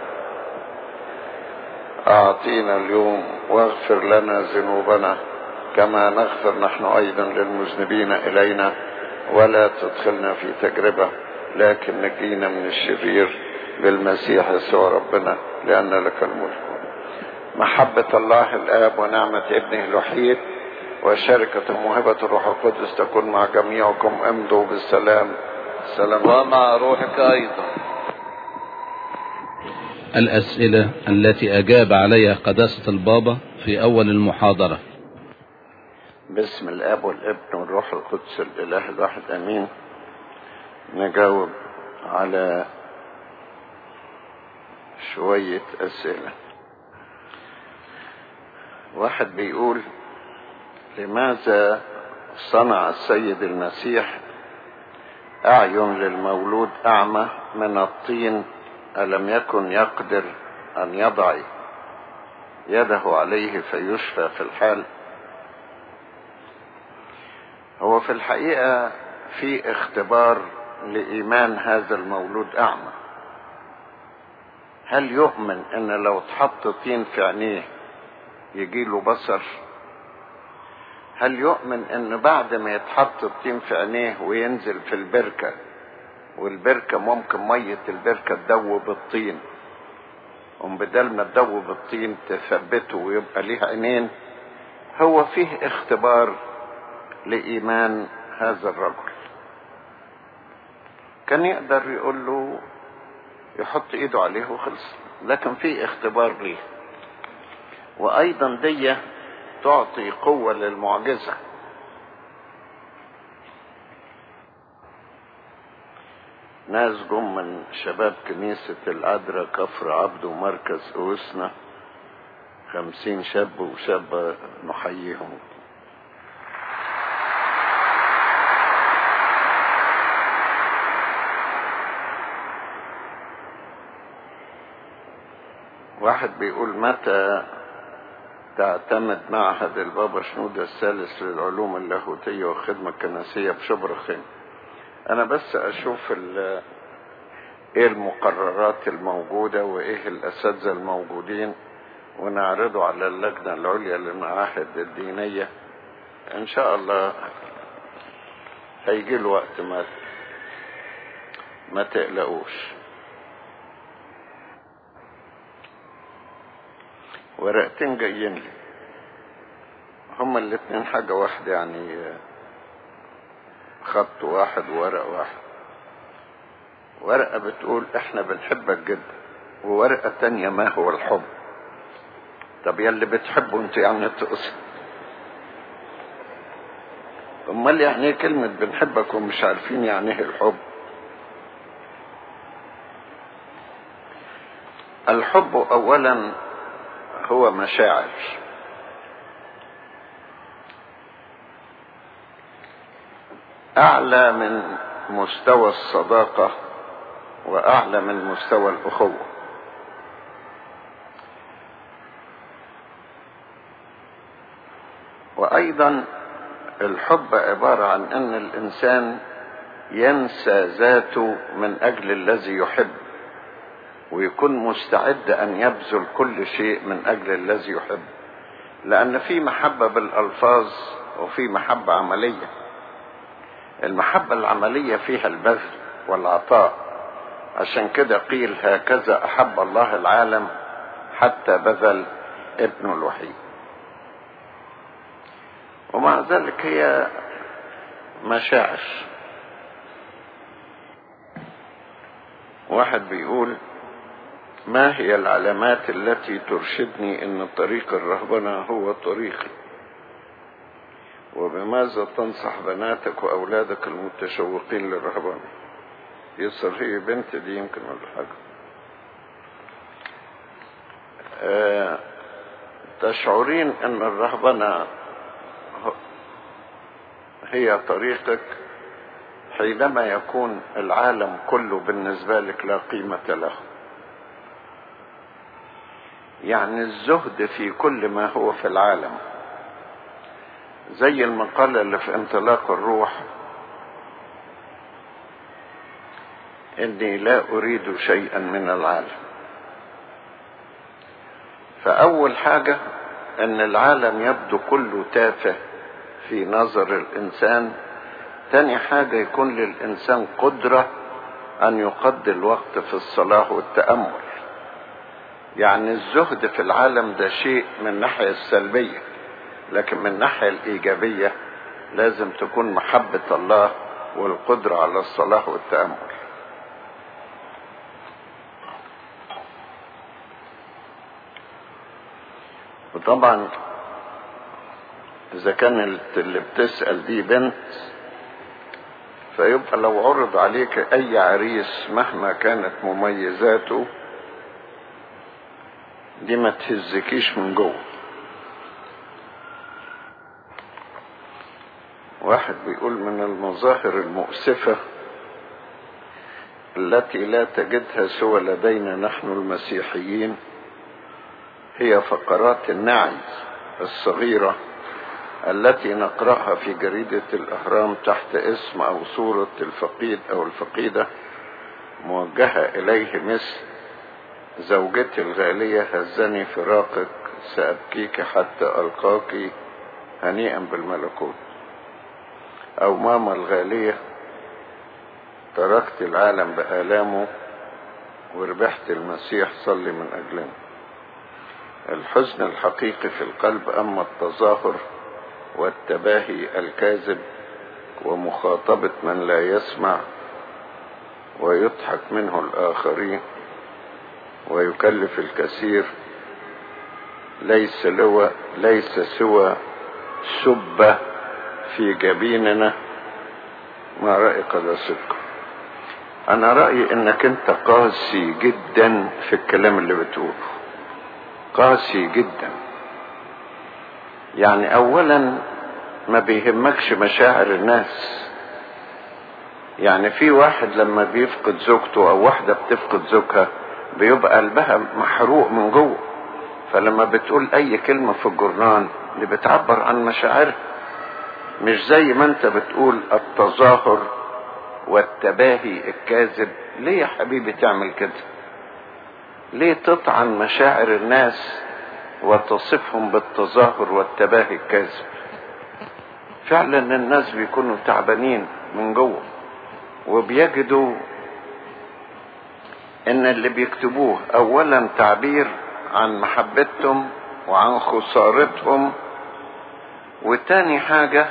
أعطينا اليوم واغفر لنا ذنوبنا كما نغفر نحن أيضا للمذنبين إلينا ولا تدخلنا في تجربة لكن نجينا من الشرير بالمسيح يسوع ربنا لأن لك الملك محبة الله الآب ونعمة ابنه الوحيد وشركة موهبة الروح القدس تكون مع جميعكم امضوا بالسلام سلام ومع روحك أيضا الأسئلة التي أجاب عليها قداسة البابا في أول المحاضرة باسم الاب والابن والروح القدس الاله الواحد امين نجاوب على شوية اسئلة واحد بيقول لماذا صنع السيد المسيح اعين للمولود اعمى من الطين الم يكن يقدر ان يضع يده عليه فيشفى في الحال هو في الحقيقة في اختبار لإيمان هذا المولود أعمى هل يؤمن ان لو اتحط طين في عينيه يجيله بصر هل يؤمن ان بعد ما يتحط الطين في عينيه وينزل في البركة والبركة ممكن مية البركة تدوب الطين وبدل ما تدوب الطين تثبته ويبقى ليه عينين هو فيه اختبار لإيمان هذا الرجل كان يقدر يقول له يحط ايده عليه وخلص لكن في اختبار ليه وايضا دي تعطي قوة للمعجزة ناس جم من شباب كنيسة العذراء كفر عبد ومركز أوسنا خمسين شاب وشابة نحييهم واحد بيقول متى تعتمد معهد البابا شنودة الثالث للعلوم اللاهوتية والخدمة الكنسية بشبر خيم أنا بس أشوف إيه المقررات الموجودة وإيه الأساتذة الموجودين ونعرضه على اللجنة العليا للمعاهد الدينية إن شاء الله هيجي له وقت ما ما تقلقوش ورقتين جايين لي هما الاتنين حاجة واحدة يعني خط واحد وورق واحد ورقة بتقول احنا بنحبك جدا وورقة تانية ما هو الحب طب يا اللي بتحبه انت يعني تقصد امال يعني ايه كلمة بنحبك ومش عارفين يعني ايه الحب الحب اولا هو مشاعر اعلى من مستوى الصداقة واعلى من مستوى الاخوة وايضا الحب عبارة عن ان الانسان ينسى ذاته من اجل الذي يحب ويكون مستعد ان يبذل كل شيء من اجل الذي يحب لان في محبه بالالفاظ وفي محبه عمليه المحبه العمليه فيها البذل والعطاء عشان كده قيل هكذا احب الله العالم حتى بذل ابنه الوحيد ومع ذلك هي مشاعر واحد بيقول ما هي العلامات التي ترشدني ان طريق الرهبنة هو طريقي وبماذا تنصح بناتك واولادك المتشوقين للرهبنة يصر هي بنت دي يمكن ولا حاجة أه تشعرين ان الرهبنة هي طريقك حينما يكون العالم كله بالنسبة لك لا قيمة له يعني الزهد في كل ما هو في العالم زي المقالة اللي في انطلاق الروح اني لا اريد شيئا من العالم فاول حاجة ان العالم يبدو كله تافه في نظر الانسان تاني حاجة يكون للانسان قدرة أن يقضي الوقت في الصلاة والتأمل يعني الزهد في العالم ده شيء من الناحية السلبية لكن من الناحية الإيجابية لازم تكون محبة الله والقدرة على الصلاة والتأمل وطبعا إذا كان اللي بتسأل دي بنت فيبقى لو عرض عليك أي عريس مهما كانت مميزاته دي ما تهزكيش من جوه واحد بيقول من المظاهر المؤسفة التي لا تجدها سوى لدينا نحن المسيحيين هي فقرات النعي الصغيرة التي نقرأها في جريدة الأهرام تحت اسم أو صورة الفقيد أو الفقيدة موجهة إليه مثل زوجتي الغالية هزني فراقك سأبكيك حتى ألقاك هنيئا بالملكوت أو ماما الغالية تركت العالم بآلامه وربحت المسيح صلي من أجلنا الحزن الحقيقي في القلب أما التظاهر والتباهي الكاذب ومخاطبة من لا يسمع ويضحك منه الآخرين ويكلف الكثير ليس لو ليس سوى سبة في جبيننا ما رأي قداستكم أنا رأيي إنك أنت قاسي جدا في الكلام اللي بتقوله قاسي جدا يعني أولا ما بيهمكش مشاعر الناس يعني في واحد لما بيفقد زوجته أو واحدة بتفقد زوجها بيبقى قلبها محروق من جوه فلما بتقول أي كلمة في الجرنان اللي بتعبر عن مشاعرها مش زي ما انت بتقول التظاهر والتباهي الكاذب ليه يا حبيبي تعمل كده ليه تطعن مشاعر الناس وتصفهم بالتظاهر والتباهي الكاذب فعلا الناس بيكونوا تعبانين من جوه وبيجدوا ان اللي بيكتبوه اولا تعبير عن محبتهم وعن خسارتهم وتاني حاجة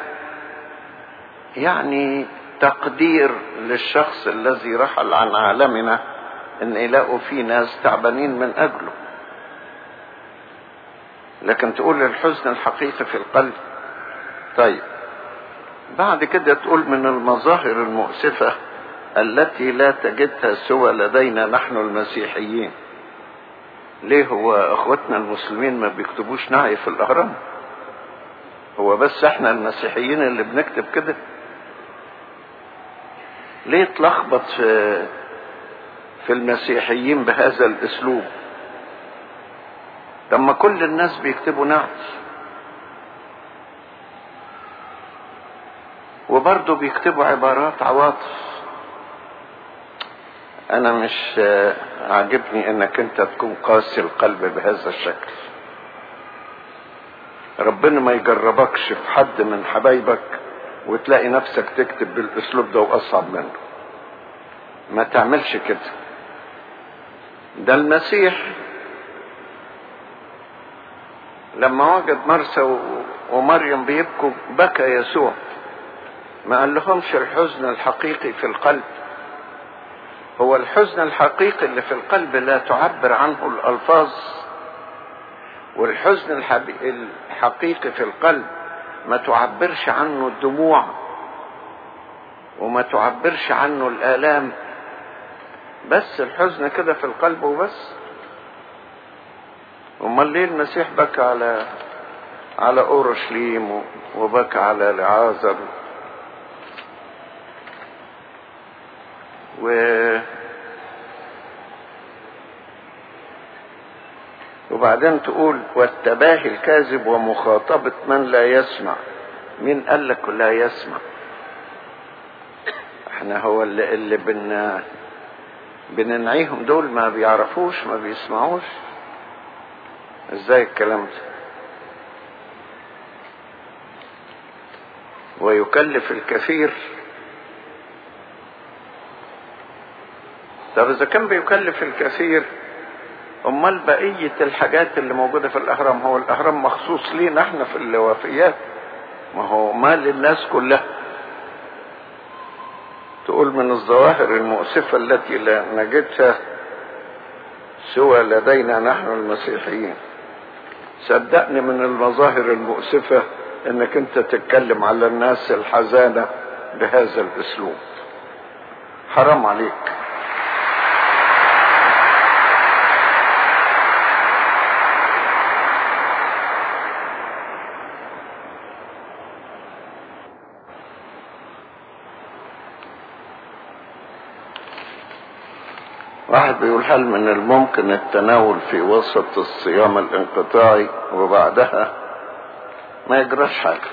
يعني تقدير للشخص الذي رحل عن عالمنا ان يلاقوا فيه ناس تعبانين من اجله لكن تقول الحزن الحقيقي في القلب طيب بعد كده تقول من المظاهر المؤسفة التي لا تجدها سوى لدينا نحن المسيحيين ليه هو اخوتنا المسلمين ما بيكتبوش نعي في الاهرام هو بس احنا المسيحيين اللي بنكتب كده ليه تلخبط في في المسيحيين بهذا الاسلوب لما كل الناس بيكتبوا نعي وبرضه بيكتبوا عبارات عواطف انا مش عاجبني انك انت تكون قاسي القلب بهذا الشكل ربنا ما يجربكش في حد من حبايبك وتلاقي نفسك تكتب بالاسلوب ده واصعب منه ما تعملش كده ده المسيح لما وجد مرسى ومريم بيبكوا بكى يسوع ما قال لهمش الحزن الحقيقي في القلب هو الحزن الحقيقي اللي في القلب لا تعبر عنه الألفاظ والحزن الحقيقي في القلب ما تعبرش عنه الدموع وما تعبرش عنه الآلام بس الحزن كده في القلب وبس امال ليه المسيح بكى على على اورشليم وبكى على لعازر و وبعدين تقول والتباهي الكاذب ومخاطبة من لا يسمع مين قال لك لا يسمع احنا هو اللي, اللي بن بننعيهم دول ما بيعرفوش ما بيسمعوش ازاي الكلام ده ويكلف الكثير طب اذا كان بيكلف الكثير امال بقية الحاجات اللي موجودة في الاهرام هو الاهرام مخصوص لينا احنا في الوفيات ما هو مال الناس كلها تقول من الظواهر المؤسفة التي لا نجدها سوى لدينا نحن المسيحيين صدقني من المظاهر المؤسفة انك انت تتكلم على الناس الحزانة بهذا الاسلوب حرام عليك واحد بيقول هل من الممكن التناول في وسط الصيام الانقطاعي وبعدها ما يجراش حاجة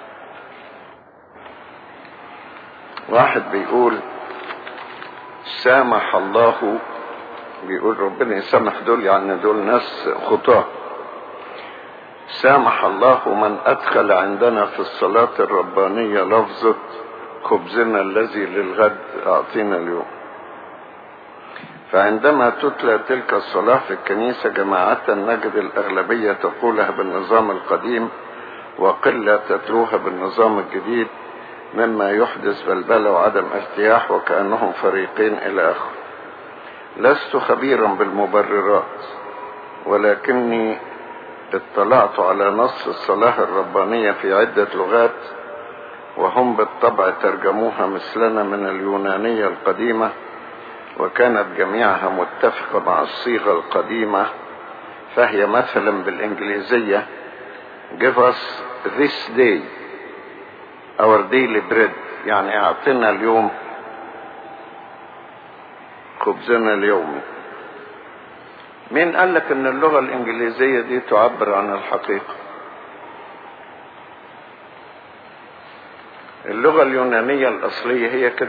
واحد بيقول سامح الله بيقول ربنا يسامح دول يعني دول ناس خطاه سامح الله من أدخل عندنا في الصلاة الربانية لفظة خبزنا الذي للغد أعطينا اليوم فعندما تتلى تلك الصلاة في الكنيسة جماعة نجد الأغلبية تقولها بالنظام القديم وقلة تتلوها بالنظام الجديد مما يحدث بلبلة وعدم ارتياح وكأنهم فريقين إلى آخره لست خبيرا بالمبررات ولكني اطلعت على نص الصلاة الربانية في عدة لغات وهم بالطبع ترجموها مثلنا من اليونانية القديمة وكانت جميعها متفقة مع الصيغة القديمة فهي مثلا بالإنجليزية give us this day our daily bread يعني اعطنا اليوم خبزنا اليومي مين قال لك ان اللغة الانجليزية دي تعبر عن الحقيقة اللغة اليونانية الاصلية هي كده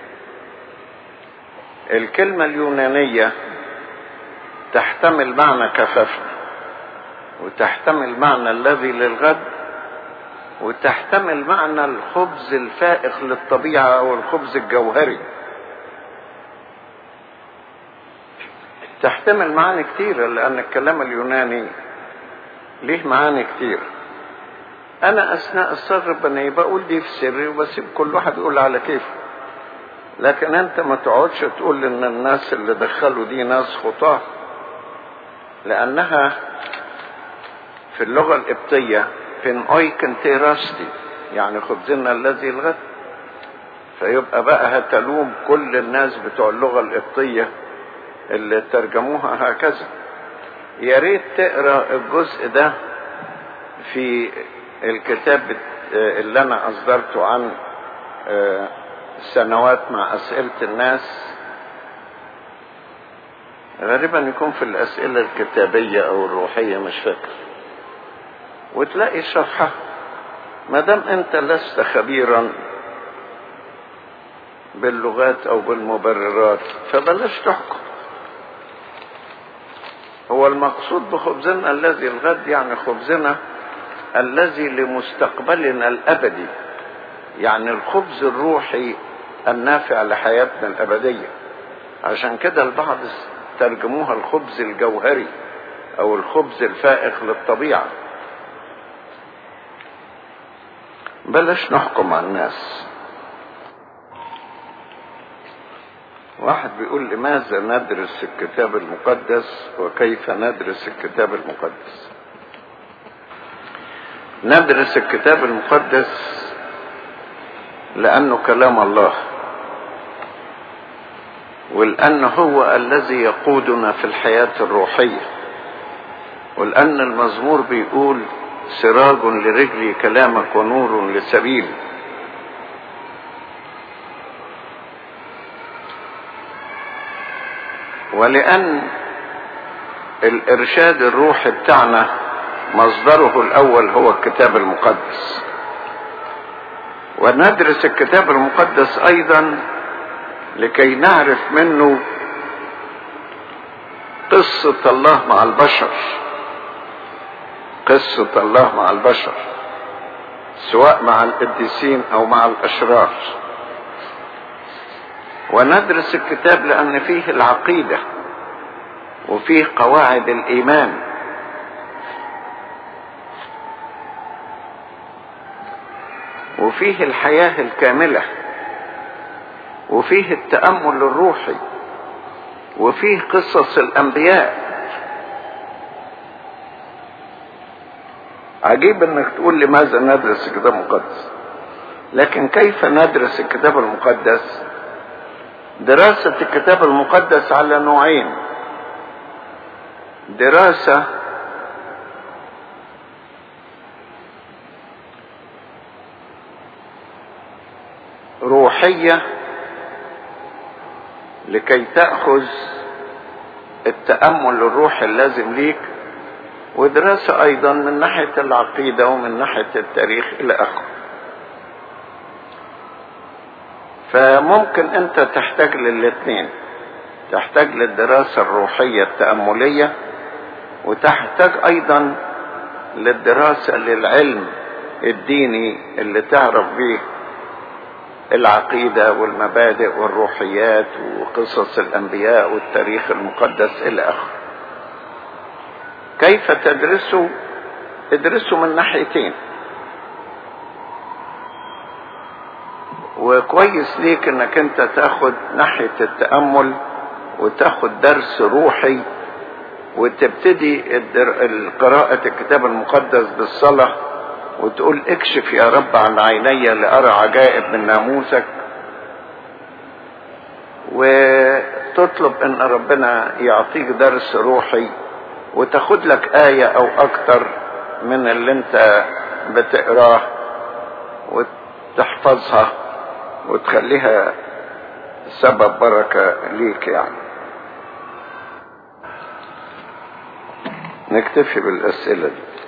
الكلمة اليونانية تحتمل معنى كففنا وتحتمل معنى الذي للغد وتحتمل معنى الخبز الفائق للطبيعة أو الخبز الجوهري تحتمل معاني كتيرة لأن الكلام اليوناني ليه معاني كتير أنا أثناء الصغر بني بقول دي في سري وبسيب كل واحد يقول على كيفه لكن أنت ما تقعدش تقول إن الناس اللي دخلوا دي ناس خطاة لأنها في اللغة القبطية فين أويكن تيراستي يعني خبزنا الذي الغد فيبقى بقى هتلوم كل الناس بتوع اللغة القبطية اللي ترجموها هكذا يا ريت تقرا الجزء ده في الكتاب اللي انا اصدرته عن سنوات مع اسئله الناس غالبا يكون في الاسئله الكتابيه او الروحيه مش فاكر وتلاقي شرحها ما دام انت لست خبيرا باللغات او بالمبررات فبلاش تحكم هو المقصود بخبزنا الذي الغد يعني خبزنا الذي لمستقبلنا الابدي يعني الخبز الروحي النافع لحياتنا الابديه عشان كده البعض ترجموها الخبز الجوهري او الخبز الفائق للطبيعه بلاش نحكم على الناس واحد بيقول لماذا ندرس الكتاب المقدس وكيف ندرس الكتاب المقدس ندرس الكتاب المقدس لانه كلام الله ولانه هو الذي يقودنا في الحياه الروحيه ولان المزمور بيقول سراج لرجلي كلامك ونور لسبيلي ولأن الإرشاد الروحي بتاعنا مصدره الأول هو الكتاب المقدس وندرس الكتاب المقدس أيضا لكي نعرف منه قصة الله مع البشر قصة الله مع البشر سواء مع القديسين أو مع الأشرار وندرس الكتاب لأن فيه العقيدة وفيه قواعد الإيمان وفيه الحياة الكاملة وفيه التأمل الروحي وفيه قصص الأنبياء عجيب انك تقول لماذا ندرس الكتاب المقدس لكن كيف ندرس الكتاب المقدس دراسة الكتاب المقدس على نوعين دراسة روحية لكي تأخذ التأمل الروحي اللازم ليك ودراسة أيضا من ناحية العقيدة ومن ناحية التاريخ إلى آخره فممكن أنت تحتاج للاثنين تحتاج للدراسة الروحية التأملية وتحتاج أيضا للدراسة للعلم الديني اللي تعرف به العقيدة والمبادئ والروحيات وقصص الأنبياء والتاريخ المقدس إلى آخره كيف تدرسه ادرسه من ناحيتين وكويس ليك انك انت تاخد ناحية التأمل وتاخد درس روحي وتبتدي الدر... قراءة الكتاب المقدس بالصلاة وتقول اكشف يا رب عن عيني لأرى عجائب من ناموسك وتطلب ان ربنا يعطيك درس روحي وتاخد لك آية أو أكتر من اللي أنت بتقراه وتحفظها وتخليها سبب بركة ليك يعني نكتفي بالأسئلة دي